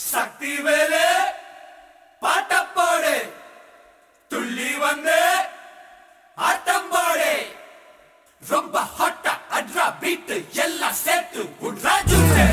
சக்தி Velu bottom போடு துள்ளி வந்து ஆட்டம் போடு ரொம்ப ஹாட்டா அட்ரா பீட்டு எல்லாம் சேர்த்து உட்ரா ஜூட்டு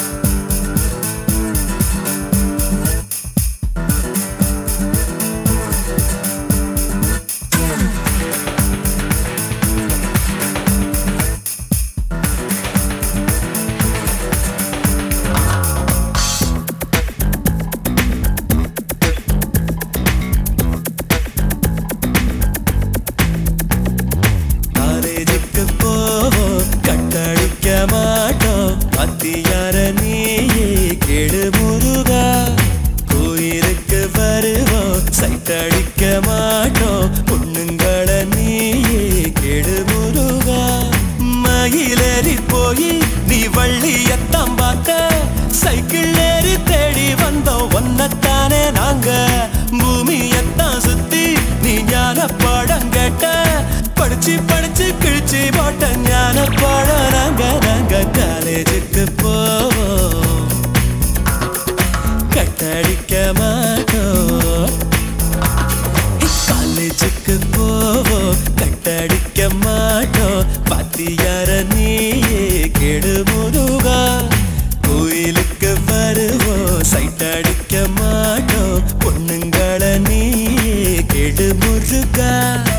காலேஜுக்கு போவோம் கட்டடிக்க மாட்டோம் அத்தியார நீயே கெடு முருகா கோயிலுக்கு வருவோம் சைட்டடிக்க மாட்டோம் பொண்ணுங்கள நீயே கெடு முருகா மயிலேறி போய் நீ வள்ளியத்தான் பார்க்க சைக்கிள் ஏறி தேடி வந்தோம் ஒன்னத்தானே நாங்க பூமியத்தான் சுத்தி நீ ஞான பாடம் கேட்ட படிச்சு படிச்சு கிழிச்சு போட்ட ஞான பாடம் நாங்க நாங்க காலேஜுக்கு போவோம் கட்டடிக்க மாட்டோம் காலேஜுக்கு போவோம் கட்டடிக்க மாட்டோம் பாத்தியார நீயே கெடு முருகா கோயிலுக்கு வருவோம் சைட் அடிக்க மாட்டோம் பொண்ணுங்கள நீயே கெடு முருகா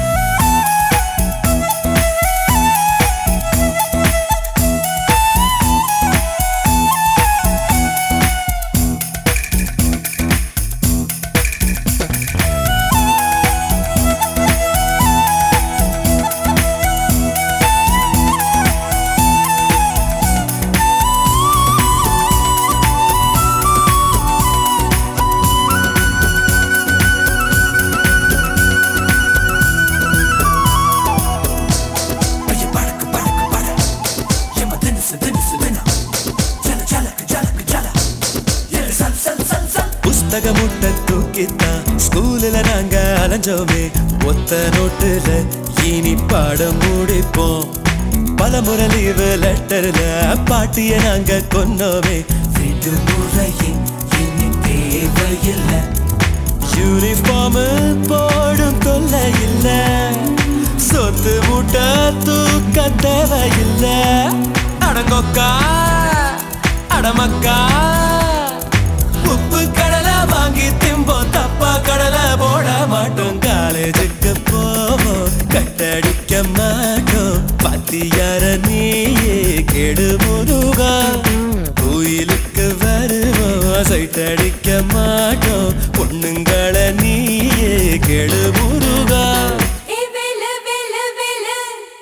ஐய படக்கு படக்கு பட எம தினுசு தினுசு தினா ஜல ஜலக்கு ஜலக்கு ஜல எல் சல் சல் சல் சல் புஸ்தக முட்டை தூக்கித்தான் ஸ்கூல்ல நாங்க அலைஞ்சோமே ஒத்த நோட்டுல இனி பாடம் முடிப்போம் பல முறை லீவு லெட்டர்ல பாட்டிய நாங்க கொன்னோமே விடுமுறையின் இனி தேவையில்லை யூனிஃபார்ம் போடும் தொல்லை இல்ல சொத்து மூட்டை தூக்க தேவையில்ல அடங்கொக்கா அடமக்கா உப்பு கடலை வாங்கி திம்போம் தப்பா கடலை போட மாட்டோம் காலேஜுக்கு போவோம் கட்டடிக்க மாட்டோம் பாத்தியார நீயே கெடு முருகா கோயிலுக்கு வருவோம் சைட் அடிக்க மாட்டோம் பொண்ணுங்கள நீயே கெடு முருகா ஏ வேலு வேலு வேலு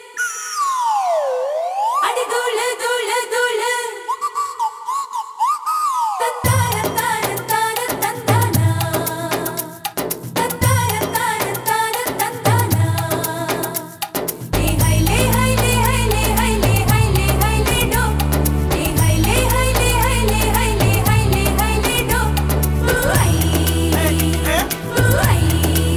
அடி தூளு தூளு தூளு தத்தார தார தார தந்தானா தத்தார தார தார தந்தானா ஏ ஹைலே ஹைலே ஹைலே ஹைலே ஹைலே ஹைலே டோ ஏ ஹைலே ஹைலே ஹைலே ஹைலே ஹைலே ஹைலே டோ ஊஐ ஊஐ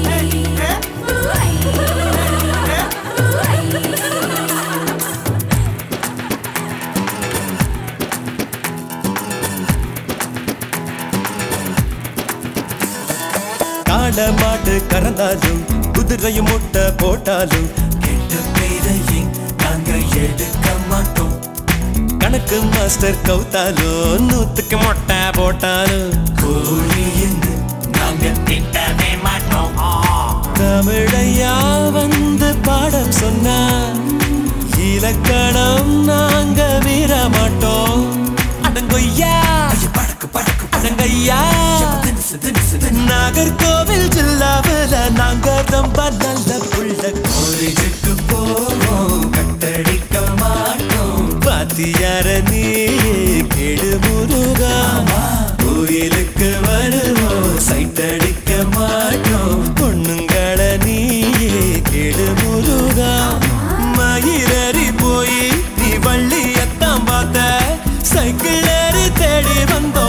காட மாட்டு கறந்தாலும் குதிரையும் முட்டை போட்டாலும் கெட்ட பேரையும் நாங்க எடுக்க மாட்டோம் கணக்கு மாஸ்டர் கவுத்தாலும் நூத்துக்கு மொட்டை போட்டாலும் கோழின்னு நாங்க திட்டவே மாட்டோம் தமிழையா வந்து பாடம் சொன்னா இலக்கணம் நாங்க மீற மாட்டோம் அடங்கொய்யா ஐய படக்கு படக்கு அடங்கய்யா தினுசு தினுசு தினா நாகர்கோவில் ஜில்லாவில் நாங்க ரொம்ப நல்ல புள்ள காலேஜுக்கு போவோம் கட்டடிக்க மாட்டோம் பாத்தியார நீ கெடு முருகா கோயிலுக்கு வருவோம் சைட் அடிக்க மாட்டோம் பொண்ணுங்கள நீயே கெடு முருகா மயிரறி போய் நீ வள்ளியத்தான் பார்த்த சைக்கிள் ஏறி தேடி வந்தோம்